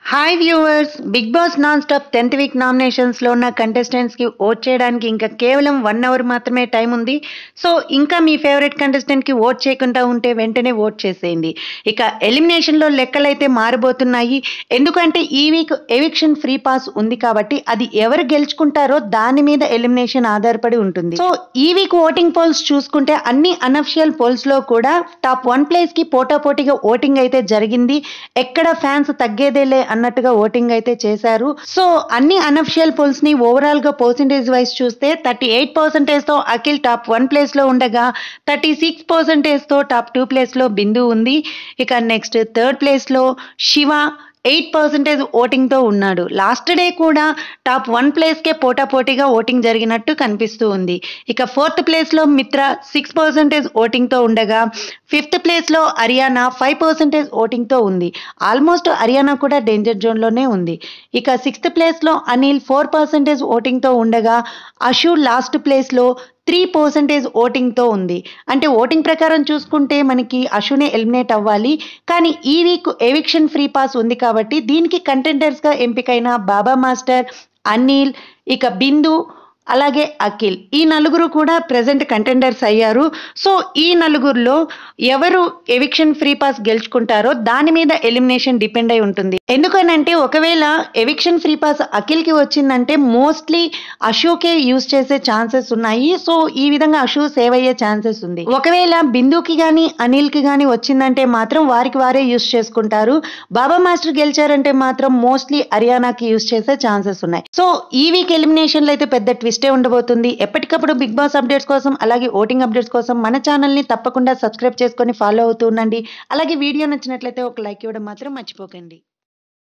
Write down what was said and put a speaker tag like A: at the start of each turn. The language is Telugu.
A: hi viewers big boss non stop tenth week నామినేషన్స్లో ఉన్న కంటెస్టెంట్స్కి ఓట్ చేయడానికి ఇంకా కేవలం వన్ అవర్ మాత్రమే టైం ఉంది సో ఇంకా మీ ఫేవరెట్ కంటెస్టెంట్కి ఓట్ చేయకుండా ఉంటే వెంటనే ఓట్ చేసేయండి ఇక ఎలిమినేషన్లో లెక్కలైతే మారబోతున్నాయి ఎందుకంటే ఈ వీక్ ఎవిక్షన్ ఫ్రీ పాస్ ఉంది కాబట్టి అది ఎవరు గెలుచుకుంటారో దాని మీద ఎలిమినేషన్ ఆధారపడి ఉంటుంది సో ఈ వీక్ ఓటింగ్ పోల్స్ చూసుకుంటే అన్ని అనఫిషియల్ పోల్స్లో కూడా టాప్ వన్ ప్లేస్కి పోటాపోటీగా ఓటింగ్ అయితే జరిగింది ఎక్కడ ఫ్యాన్స్ తగ్గేదేలే అన్నట్టుగా ఓటింగ్ అయితే చేశారు సో అన్ని అనఫిషియల్ పోల్స్ ని ఓవరాల్ గా పర్సంటేజ్ వైజ్ చూస్తే థర్టీ ఎయిట్ పర్సెంటేజ్ తో అఖిల్ టాప్ వన్ ప్లేస్ లో ఉండగా థర్టీ సిక్స్ పర్సెంటేజ్ తో టాప్ టూ ప్లేస్ లో బిందు ఉంది ఇక నెక్స్ట్ థర్డ్ ప్లేస్ లో శివ ఎయిట్ పర్సెంటేజ్ ఓటింగ్తో ఉన్నాడు లాస్ట్ డే కూడా టాప్ వన్ ప్లేస్కే పోటాపోటీగా ఓటింగ్ జరిగినట్టు కనిపిస్తూ ఉంది ఇక ఫోర్త్ ప్లేస్లో మిత్ర సిక్స్ పర్సెంటేజ్ ఓటింగ్తో ఉండగా ఫిఫ్త్ ప్లేస్లో హర్యానా ఫైవ్ పర్సెంటేజ్ ఓటింగ్తో ఉంది ఆల్మోస్ట్ హర్యానా కూడా డేంజర్ జోన్లోనే ఉంది ఇక సిక్స్త్ ప్లేస్లో అనిల్ ఫోర్ పర్సెంటేజ్ ఓటింగ్తో ఉండగా అషు లాస్ట్ ప్లేస్లో త్రీ పర్సెంటేజ్ ఓటింగ్తో ఉంది అంటే ఓటింగ్ ప్రకారం చూసుకుంటే మనకి అశునే ఎలిమినేట్ అవ్వాలి కానీ ఈ వీక్ ఎవిక్షన్ ఫ్రీ పాస్ ఉంది కాబట్టి దీనికి కంటెండర్స్గా ఎంపికైన బాబా మాస్టర్ అనిల్ ఇక బిందు అలాగే అఖిల్ ఈ నలుగురు కూడా ప్రజెంట్ కంటెండర్స్ అయ్యారు సో ఈ నలుగురిలో ఎవరు ఎవిక్షన్ ఫ్రీ పాస్ గెలుచుకుంటారో దాని మీద ఎలిమినేషన్ డిపెండ్ అయి ఉంటుంది ఎందుకనంటే ఒకవేళ ఎవిక్షన్ ఫ్రీ పాస్ అఖిల్కి వచ్చిందంటే మోస్ట్లీ అశోకే యూజ్ చేసే ఛాన్సెస్ ఉన్నాయి సో ఈ విధంగా అశు సేవ్ అయ్యే ఛాన్సెస్ ఉంది ఒకవేళ బిందుకి కానీ అనిల్కి కానీ వచ్చిందంటే మాత్రం వారికి వారే యూజ్ చేసుకుంటారు బాబా మాస్టర్ గెలిచారంటే మాత్రం మోస్ట్లీ హర్యానాకి యూజ్ చేసే ఛాన్సెస్ ఉన్నాయి సో ఈ వీక్ ఎలిమినేషన్లో అయితే పెద్ద ట్విస్టే ఉండబోతుంది ఎప్పటికప్పుడు బిగ్ బాస్ అప్డేట్స్ కోసం అలాగే ఓటింగ్ అప్డేట్స్ కోసం మన ఛానల్ని తప్పకుండా సబ్స్క్రైబ్ చేసుకొని ఫాలో అవుతూ ఉండండి అలాగే వీడియో నచ్చినట్లయితే ఒక లైక్ ఇవ్వడం మాత్రం మర్చిపోకండి